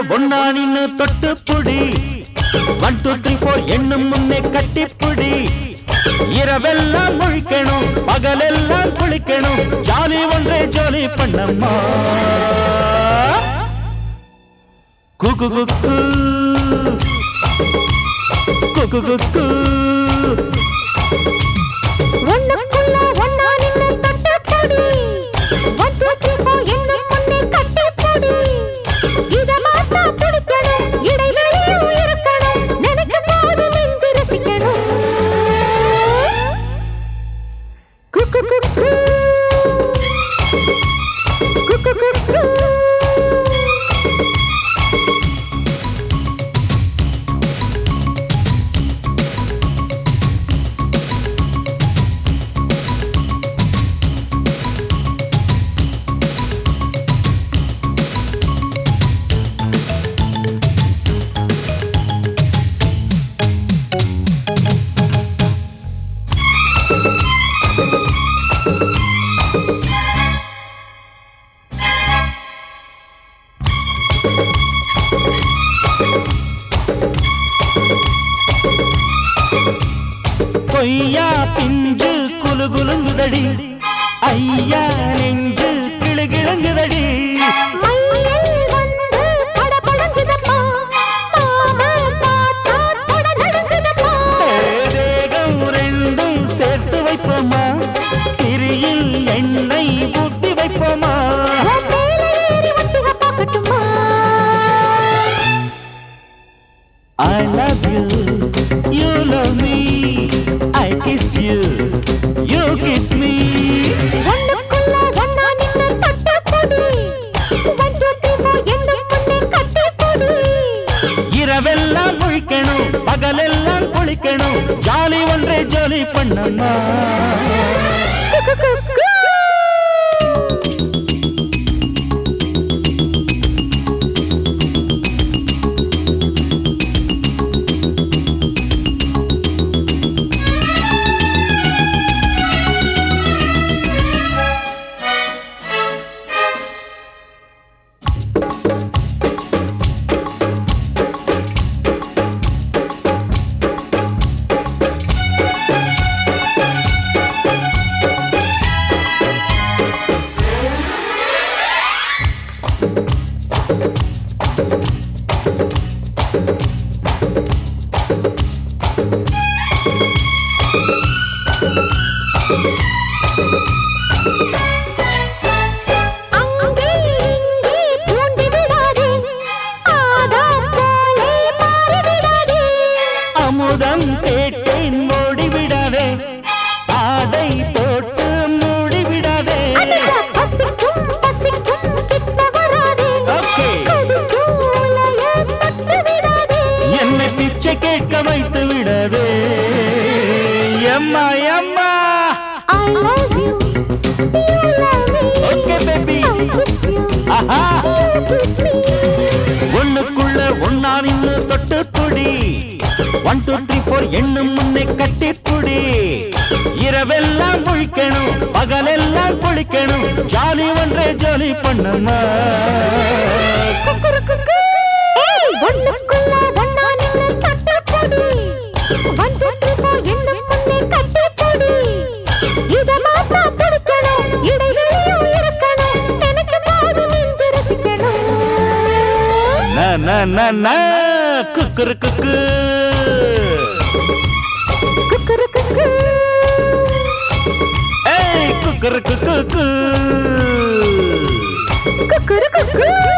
ஒன்னா நின்னு தொட்டுப்புடி ஒன் டூ த்ரீ ஃபோர் எண்ணும் முன்னே கட்டிப்புடி இரவெல்லாம் முழிக்கணும் பகலெல்லாம் குளிக்கணும் ஜாலி ஒன்றே ஜாலி பண்ணம்மா குகு குக்கு குகு குக்கு ஒண்ணுக்குள்ள ஒண்ணா நின்னு தொட்டுப்புடி. One, two, three, four என்னும் முன்னே கட்டிப்புடி. இத மாத்தா பிடிக்கணும், இடைவெளியும் இருக்கணும். நினைக்கும் போது நின்று ரசிக்கணும். குக்கு குக்கு. குக்கு குக்கு. கொய்யா பிஞ்சு குலு குலுங்குதடி ஐயா நெஞ்சு கிளு கிழங்குதடி மையல் வந்து படபடங்குதப்பா. மாமா பார்த்தா தொட நடுங்குதப்பா. தேகம் ரெண்டும் சேர்த்து வைப்போமா திரியில் எண்ணெய் ஊற்றி வைப்போமா உன் மேல ஏறி ஒட்டிக பார்க்கட்டுமா? I love you, you love me, I kiss you, you kiss me. ஒண்ணுக்குள்ள ஒண்ணா நின்னு தொட்டுப்புடி. One, two, three, four என்னும் முன்னே கட்டிப்புடி. இரவெல்லாம் முழிக்கணும் பகலெல்லாம் குளிக்கணும் ஜாலி ஒன்றே ஜாலி பண்ணம்மா குக்கு குக்கு. அங்கே இங்கே தூண்டி விடாதே. ஆதாம் போலே மாறிவிடாதே. அமுதம் கேட்டேன் மூடிவிடாதே ஆடை போட்டு மூடிவிடாதே அடடா, பசிக்கும், பசிக்கும், கிட்ட வராதே. Okay. கொதிக்கும் உலையை தொட்டு விடாதே. என்னை பிச்சை கேட்க வைத்து விடாதே எம்மா எம்மா I love you. You love me. Okay, baby. I kiss you. Aha. You kiss me. ஒண்ணுக்குள்ள ஒன்னா நின்னு தொட்டுப்புடி ஒன் டூ த்ரீ ஃபோர் எண்ணும் முன்னே கட்டிப்புடி இரவெல்லாம் முழிக்கணும் பகலெல்லாம் குளிக்கணும் ஜாலி ஒன்றே ஜாலி பண்ணம்மா குக்குருக்குக்கு. ஏய், ஒண்ணுக்குள்ள ஒண்ணா நின்னு தட்டுப்புடி. One, two, three, four என்னும் முன்னே கட்டிப்புடி. இத மாத்தா பிடிக்கணும், இடைவெளியும் இருக்கணும். நினைக்கும் போது நின்று ரசிக்கணும். ந ந ந ந குக்குரு குக்கு குக்குருக்குக்கு. ஏய் குக்குரு குக்கு குக்குருக்குக்கு.